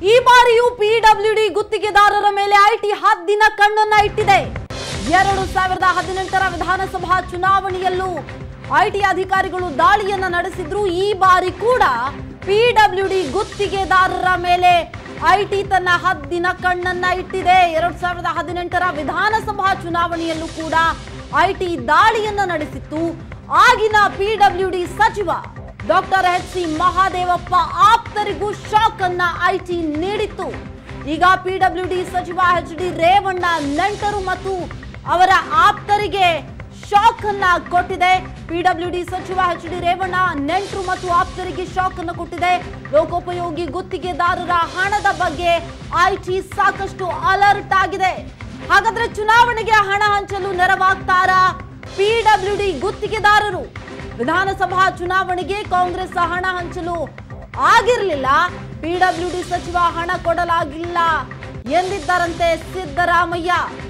ಈ ಬಾರಿಯೂ ಪಿಡಬ್ಲ್ಯೂಡಿ ಗುತ್ತಿಗೆದಾರರ ಮೇಲೆ ಐಟಿ ಹದ್ದಿನ ಕಣ್ಣನ್ನ ಇಟ್ಟಿದೆ ಎರಡು ಸಾವಿರದ ಹದಿನೆಂಟರ ವಿಧಾನಸಭಾ ಚುನಾವಣೆಯಲ್ಲೂ ಐಟಿ ಅಧಿಕಾರಿಗಳು ದಾಳಿಯನ್ನ ನಡೆಸಿದ್ರು ಈ ಬಾರಿ ಕೂಡ ಪಿಡಬ್ಲ್ಯೂಡಿ ಗುತ್ತಿಗೆದಾರರ ಮೇಲೆ ಐಟಿ ತನ್ನ ಹದ್ದಿನ ಕಣ್ಣನ್ನ ಇಟ್ಟಿದೆ ಎರಡ್ ಸಾವಿರದ ಹದಿನೆಂಟರ ವಿಧಾನಸಭಾ ಚುನಾವಣೆಯಲ್ಲೂ ಕೂಡ ಐಟಿ ದಾಳಿಯನ್ನ ನಡೆಸಿತ್ತು ಆಗಿನ ಪಿಡಬ್ಲ್ಯೂಡಿ ಸಚಿವ ಡಾಕ್ಟರ್ ಎಚ್ ಸಿ ಮಹಾದೇವಪ್ಪ ಆಪ್ತರಿಗೂ ಶಾಕ್ ಅನ್ನ ಐಟಿ ನೀಡಿತ್ತು ಈಗ ಪಿಡಬ್ಲ್ಯೂಡಿ ಸಚಿವ ಎಚ್ ಡಿ ರೇವಣ್ಣ ನೆಂಟರು ಮತ್ತು ಅವರ ಆಪ್ತರಿಗೆ ಶಾಕ್ ಅನ್ನ ಕೊಟ್ಟಿದೆ ಪಿಡಬ್ಲ್ಯೂಡಿ ಸಚಿವ ಎಚ್ ಡಿ ರೇವಣ್ಣ ನೆಂಟರು ಮತ್ತು ಆಪ್ತರಿಗೆ ಶಾಕ್ ಅನ್ನು ಕೊಟ್ಟಿದೆ ಲೋಕೋಪಯೋಗಿ ಗುತ್ತಿಗೆದಾರರ ಹಣದ ಬಗ್ಗೆ ಐಟಿ ಸಾಕಷ್ಟು ಅಲರ್ಟ್ ಆಗಿದೆ ಹಾಗಾದ್ರೆ ಚುನಾವಣೆಗೆ ಹಣ ಹಂಚಲು ನೆರವಾಗ್ತಾರಾ ಪಿಡಬ್ಲ್ಯೂಡಿ ಗುತ್ತಿಗೆದಾರರು ವಿಧಾನಸಭಾ ಚುನಾವಣೆಗೆ ಕಾಂಗ್ರೆಸ್ ಹಣ ಹಂಚಲು ಆಗಿರಲಿಲ್ಲ ಪಿಡಬ್ಲ್ಯೂಡಿ ಸಚಿವ ಹಣ ಕೊಡಲಾಗಿಲ್ಲ ಎಂದಿದ್ದಾರಂತೆ ಸಿದ್ದರಾಮಯ್ಯ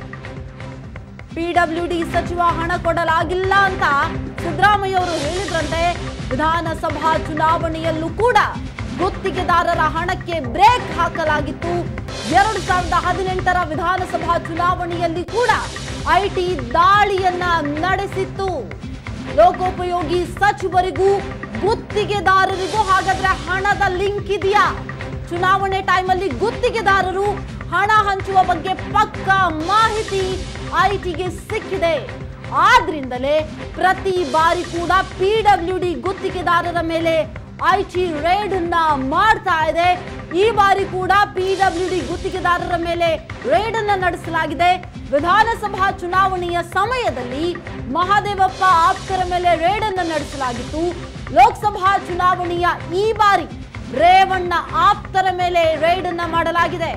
ಪಿಡಬ್ಲ್ಯೂಡಿ ಸಚಿವ ಹಣ ಕೊಡಲಾಗಿಲ್ಲ ಅಂತ ಸಿದ್ದರಾಮಯ್ಯ ಅವರು ಹೇಳಿದ್ರಂತೆ ವಿಧಾನಸಭಾ ಚುನಾವಣೆಯಲ್ಲೂ ಕೂಡ ಗುತ್ತಿಗೆದಾರರ ಹಣಕ್ಕೆ ಬ್ರೇಕ್ ಹಾಕಲಾಗಿತ್ತು ಎರಡು ಸಾವಿರದ ಹದಿನೆಂಟರ ವಿಧಾನಸಭಾ ಚುನಾವಣೆಯಲ್ಲಿ ಕೂಡ ಐಟಿ ದಾಳಿಯನ್ನ ನಡೆಸಿತ್ತು ಲೋಕೋಪಯೋಗಿ ಸಚಿವರಿಗೂ ಗುತ್ತಿಗೆದಾರರಿಗೂ ಹಾಗಾದ್ರೆ ಹಣದ ಲಿಂಕ್ ಇದೆಯಾ ಚುನಾವಣೆ ಟೈಮಲ್ಲಿ ಗುತ್ತಿಗೆದಾರರು ಹಣ ಹಂಚುವ ಬಗ್ಗೆ ಪಕ್ಕ ಮಾಹಿತಿ ಐಟಿಗೆ ಸಿಕ್ಕಿದೆ ಆದ್ರಿಂದಲೇ ಪ್ರತಿ ಬಾರಿ ಕೂಡ ಪಿಡಬ್ಲ್ಯೂಡಿ ಗುತ್ತಿಗೆದಾರರ ಮೇಲೆ ಐಟಿ ರೇಡ್ ಅನ್ನ ಮಾಡ್ತಾ ಇದೆ ಈ ಬಾರಿ ಕೂಡ ಪಿಡಬ್ಲ್ಯೂಡಿ ಗುತ್ತಿಗೆದಾರರ ಮೇಲೆ ರೇಡ್ ಅನ್ನ ನಡೆಸಲಾಗಿದೆ ವಿಧಾನಸಭಾ ಚುನಾವಣೆಯ ಸಮಯದಲ್ಲಿ ಮಹಾದೇವಪ್ಪ ಆಪ್ತರ ಮೇಲೆ ರೇಡ್ ಅನ್ನ ನಡೆಸಲಾಗಿತ್ತು ಲೋಕಸಭಾ ಚುನಾವಣೆಯ ಈ ಬಾರಿ ರೇವಣ್ಣ ಆಪ್ತರ ಮೇಲೆ ರೇಡ್ ಅನ್ನ ಮಾಡಲಾಗಿದೆ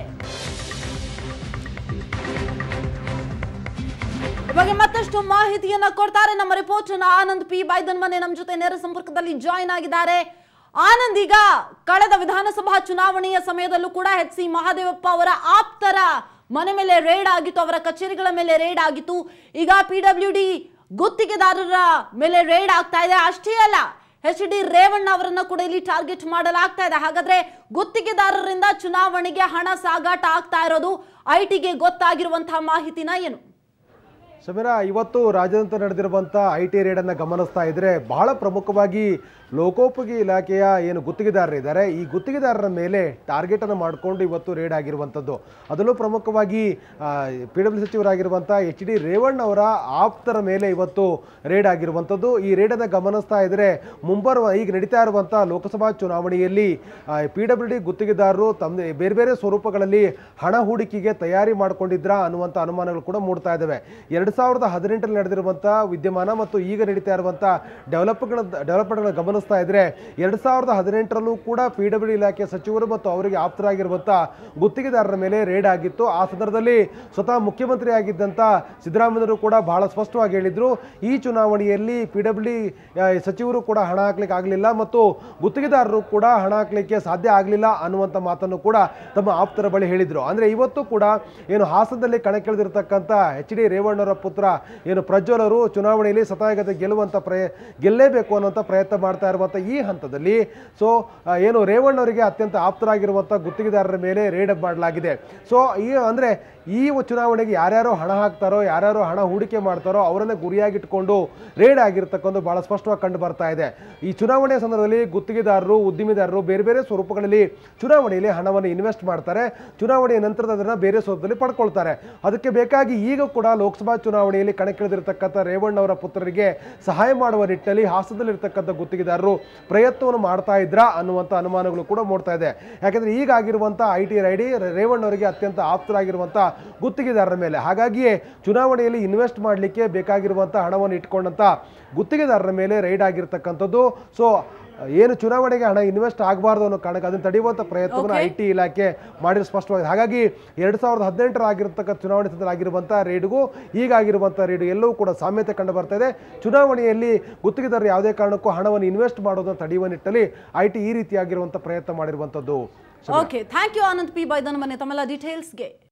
ಈ ಬಗ್ಗೆ ಮತ್ತಷ್ಟು ಮಾಹಿತಿಯನ್ನ ಕೊಡ್ತಾರೆ ನಮ್ಮ ರಿಪೋರ್ಟರ್ ಆನಂದ್ ಪಿ ಬೈದನ್ ಮನೆ ನಮ್ಮ ಜೊತೆ ನೇರ ಸಂಪರ್ಕದಲ್ಲಿ ಜಾಯಿನ್ ಆಗಿದ್ದಾರೆ ಆನಂದ್ ಈಗ ಕಳೆದ ವಿಧಾನಸಭಾ ಚುನಾವಣೆಯ ಸಮಯದಲ್ಲೂ ಕೂಡ ಎಚ್ ಸಿ ಮಹಾದೇವಪ್ಪ ಅವರ ಆಪ್ತರ ಮನೆ ಮೇಲೆ ರೇಡ್ ಆಗಿತ್ತು ಅವರ ಕಚೇರಿಗಳ ಮೇಲೆ ರೇಡ್ ಆಗಿತ್ತು ಈಗ ಪಿಡಬ್ಲ್ಯೂ ಡಿ ಗುತ್ತಿಗೆದಾರರ ಮೇಲೆ ರೇಡ್ ಆಗ್ತಾ ಇದೆ ಅಷ್ಟೇ ಅಲ್ಲ ಎಚ್ ಡಿ ರೇವಣ್ಣ ಅವರನ್ನ ಕೂಡ ಇಲ್ಲಿ ಟಾರ್ಗೆಟ್ ಮಾಡಲಾಗ್ತಾ ಇದೆ ಹಾಗಾದ್ರೆ ಗುತ್ತಿಗೆದಾರರಿಂದ ಚುನಾವಣೆಗೆ ಹಣ ಸಾಗಾಟ ಆಗ್ತಾ ಇರೋದು ಐಟಿಗೆ ಗೊತ್ತಾಗಿರುವಂತಹ ಮಾಹಿತಿನ ಏನು ಸಮೀರಾ ಇವತ್ತು ರಾಜ್ಯಾದ್ಯಂತ ನಡೆದಿರುವಂಥ ಐ ಟಿ ರೇಡನ್ನು ಗಮನಿಸ್ತಾ ಇದ್ರೆ ಬಹಳ ಪ್ರಮುಖವಾಗಿ ಲೋಕೋಪಯೋಗಿ ಇಲಾಖೆಯ ಏನು ಗುತ್ತಿಗೆದಾರರಿದ್ದಾರೆ ಈ ಗುತ್ತಿಗೆದಾರರ ಮೇಲೆ ಟಾರ್ಗೆಟನ್ನು ಮಾಡಿಕೊಂಡು ಇವತ್ತು ರೇಡ್ ಆಗಿರುವಂಥದ್ದು ಅದರಲ್ಲೂ ಪ್ರಮುಖವಾಗಿ ಪಿ ಡಬ್ಲ್ಯೂ ಸಚಿವರಾಗಿರುವಂಥ ಎಚ್ ಡಿ ರೇವಣ್ಣ ಅವರ ಆಪ್ತರ ಮೇಲೆ ಇವತ್ತು ರೇಡ್ ಆಗಿರುವಂಥದ್ದು ಈ ರೇಡನ್ನು ಗಮನಿಸ್ತಾ ಇದ್ರೆ ಮುಂಬರುವ ಈಗ ನಡೀತಾ ಇರುವಂಥ ಲೋಕಸಭಾ ಚುನಾವಣೆಯಲ್ಲಿ ಪಿ ಡಬ್ಲ್ಯೂ ಡಿ ಗುತ್ತಿಗೆದಾರರು ತಮ್ಮ ಬೇರೆ ಬೇರೆ ಸ್ವರೂಪಗಳಲ್ಲಿ ಹಣ ಹೂಡಿಕೆಗೆ ತಯಾರಿ ಮಾಡಿಕೊಂಡಿದ್ರ ಅನ್ನುವಂಥ ಅನುಮಾನಗಳು ಕೂಡ ಮೂಡ್ತಾ ಇದ್ದಾವೆ ಎರಡು ಸಾವಿರದ ಹದಿನೆಂಟರಲ್ಲಿ ನಡೆದಿರುವಂಥ ವಿದ್ಯಮಾನ ಮತ್ತು ಈಗ ನಡೀತಾ ಇರುವಂಥ ಡೆವಲಪ್ಗಳ ಡೆವಲಪ್ಮೆಂಟ್ಗಳನ್ನ ಗಮನಿಸ್ತಾ ಇದ್ರೆ ಎರಡು ಸಾವಿರದ ಹದಿನೆಂಟರಲ್ಲೂ ಕೂಡ ಪಿ ಡಬ್ಲ್ಯೂ ಇಲಾಖೆ ಸಚಿವರು ಮತ್ತು ಅವರಿಗೆ ಆಪ್ತರಾಗಿರುವಂಥ ಗುತ್ತಿಗೆದಾರರ ಮೇಲೆ ರೇಡ್ ಆಗಿತ್ತು ಆ ಸಂದರ್ಭದಲ್ಲಿ ಸ್ವತಃ ಮುಖ್ಯಮಂತ್ರಿ ಆಗಿದ್ದಂಥ ಸಿದ್ದರಾಮಯ್ಯರು ಕೂಡ ಬಹಳ ಸ್ಪಷ್ಟವಾಗಿ ಹೇಳಿದ್ರು ಈ ಚುನಾವಣೆಯಲ್ಲಿ ಪಿ ಡಬ್ಲ್ಯೂ ಸಚಿವರು ಕೂಡ ಹಣ ಹಾಕ್ಲಿಕ್ಕೆ ಆಗಲಿಲ್ಲ ಮತ್ತು ಗುತ್ತಿಗೆದಾರರು ಕೂಡ ಹಣ ಹಾಕ್ಲಿಕ್ಕೆ ಸಾಧ್ಯ ಆಗಲಿಲ್ಲ ಅನ್ನುವಂಥ ಮಾತನ್ನು ಕೂಡ ತಮ್ಮ ಆಪ್ತರ ಬಳಿ ಹೇಳಿದ್ರು ಅಂದ್ರೆ ಇವತ್ತು ಕೂಡ ಏನು ಹಾಸನದಲ್ಲಿ ಕಣಕ್ಕಿಳಿದಿರ್ತಕ್ಕಂಥ ಎಚ್ ಡಿ ರೇವಣ್ಣವರ ಪುತ್ರ ಏನು ಪ್ರಜ್ವಲ್ ಅವರು ಚುನಾವಣೆಯಲ್ಲಿ ಸತಾಯಗತೆ ಗೆಲ್ಲುವಂಥ ಪ್ರಯ ಗೆಲ್ಲೇಬೇಕು ಅನ್ನುವಂಥ ಪ್ರಯತ್ನ ಮಾಡ್ತಾ ಇರುವಂಥ ಈ ಹಂತದಲ್ಲಿ ಸೊ ಏನು ರೇವಣ್ಣವರಿಗೆ ಅತ್ಯಂತ ಆಪ್ತರಾಗಿರುವಂಥ ಗುತ್ತಿಗೆದಾರರ ಮೇಲೆ ರೇಡ್ ಮಾಡಲಾಗಿದೆ ಸೊ ಈ ಅಂದರೆ ಈ ಚುನಾವಣೆಗೆ ಯಾರ್ಯಾರು ಹಣ ಹಾಕ್ತಾರೋ ಯಾರ್ಯಾರು ಹಣ ಹೂಡಿಕೆ ಮಾಡ್ತಾರೋ ಅವರನ್ನೇ ಗುರಿಯಾಗಿಟ್ಕೊಂಡು ರೇಡ್ ಆಗಿರ್ತಕ್ಕಂಥ ಬಹಳ ಸ್ಪಷ್ಟವಾಗಿ ಕಂಡು ಬರ್ತಾ ಇದೆ ಈ ಚುನಾವಣೆಯ ಸಂದರ್ಭದಲ್ಲಿ ಗುತ್ತಿಗೆದಾರರು ಉದ್ದಿಮೆದಾರರು ಬೇರೆ ಬೇರೆ ಸ್ವರೂಪಗಳಲ್ಲಿ ಚುನಾವಣೆಯಲ್ಲಿ ಹಣವನ್ನು ಇನ್ವೆಸ್ಟ್ ಮಾಡ್ತಾರೆ ಚುನಾವಣೆಯ ನಂತರದ ಅದನ್ನು ಬೇರೆ ಸ್ವರೂಪದಲ್ಲಿ ಪಡ್ಕೊಳ್ತಾರೆ ಅದಕ್ಕೆ ಬೇಕಾಗಿ ಈಗ ಕೂಡ ಲೋಕಸಭಾ ಚುನಾವಣೆಯಲ್ಲಿ ಕಣಕ್ಕಿಳಿದಿರ್ತಕ್ಕಂಥ ರೇವಣ್ಣ ಅವರ ಪುತ್ರರಿಗೆ ಸಹಾಯ ಮಾಡುವ ನಿಟ್ಟಿನಲ್ಲಿ ಹಾಸನದಲ್ಲಿರ್ತಕ್ಕಂಥ ಗುತ್ತಿಗೆದಾರರು ಪ್ರಯತ್ನವನ್ನು ಮಾಡ್ತಾ ಇದ್ರಾ ಅನ್ನುವಂಥ ಅನುಮಾನಗಳು ಕೂಡ ಮೂಡ್ತಾ ಇದೆ ಯಾಕಂದ್ರೆ ಈಗ ಆಗಿರುವಂಥ ಐ ಟಿ ರೈಡಿ ರೇವಣ್ಣವರಿಗೆ ಅತ್ಯಂತ ಆಪ್ತರಾಗಿರುವಂಥ ಗುತ್ತಿಗೆದಾರರ ಮೇಲೆ ಹಾಗಾಗಿಯೇ ಚುನಾವಣೆಯಲ್ಲಿ ಇನ್ವೆಸ್ಟ್ ಮಾಡಲಿಕ್ಕೆ ಬೇಕಾಗಿರುವಂಥ ಹಣವನ್ನು ಇಟ್ಕೊಂಡಂಥ ಗುತ್ತಿಗೆದಾರರ ಮೇಲೆ ರೈಡ್ ಆಗಿರ್ತಕ್ಕಂಥದ್ದು ಸೊ ಏನು ಚುನಾವಣೆಗೆ ಹಣ ಇನ್ವೆಸ್ಟ್ ಆಗಬಾರ್ದು ಅನ್ನೋ ಕಾರಣಕ್ಕೆ ಅದನ್ನು ತಡೆಯುವಂಥ ಪ್ರಯತ್ನವನ್ನು ಐ ಟಿ ಇಲಾಖೆ ಮಾಡಿರೋ ಸ್ಪಷ್ಟವಾಗಿದೆ ಹಾಗಾಗಿ ಎರಡು ಸಾವಿರದ ಹದಿನೆಂಟರ ಆಗಿರತಕ್ಕ ಚುನಾವಣೆ ಸಂದರ್ಭ ಆಗಿರುವಂಥ ರೇಡ್ಗೂ ಈಗಾಗಿರುವಂಥ ರೇಡು ಎಲ್ಲವೂ ಕೂಡ ಸಾಮ್ಯತೆ ಕಂಡು ಬರ್ತಾ ಇದೆ ಚುನಾವಣೆಯಲ್ಲಿ ಗುತ್ತಿಗೆದಾರರು ಯಾವುದೇ ಕಾರಣಕ್ಕೂ ಹಣವನ್ನು ಇನ್ವೆಸ್ಟ್ ಮಾಡೋದನ್ನು ತಡೆಯುವ ನಿಟ್ಟಲ್ಲಿ ಐ ಟಿ ಈ ರೀತಿಯಾಗಿರುವಂಥ ಪ್ರಯತ್ನ ಮಾಡಿರುವಂಥದ್ದು okay thank you Anand P ಬೈದನ್ ಮನೆ ತಮ್ಮೆಲ್ಲ ಡೀಟೇಲ್ಸ್ಗೆ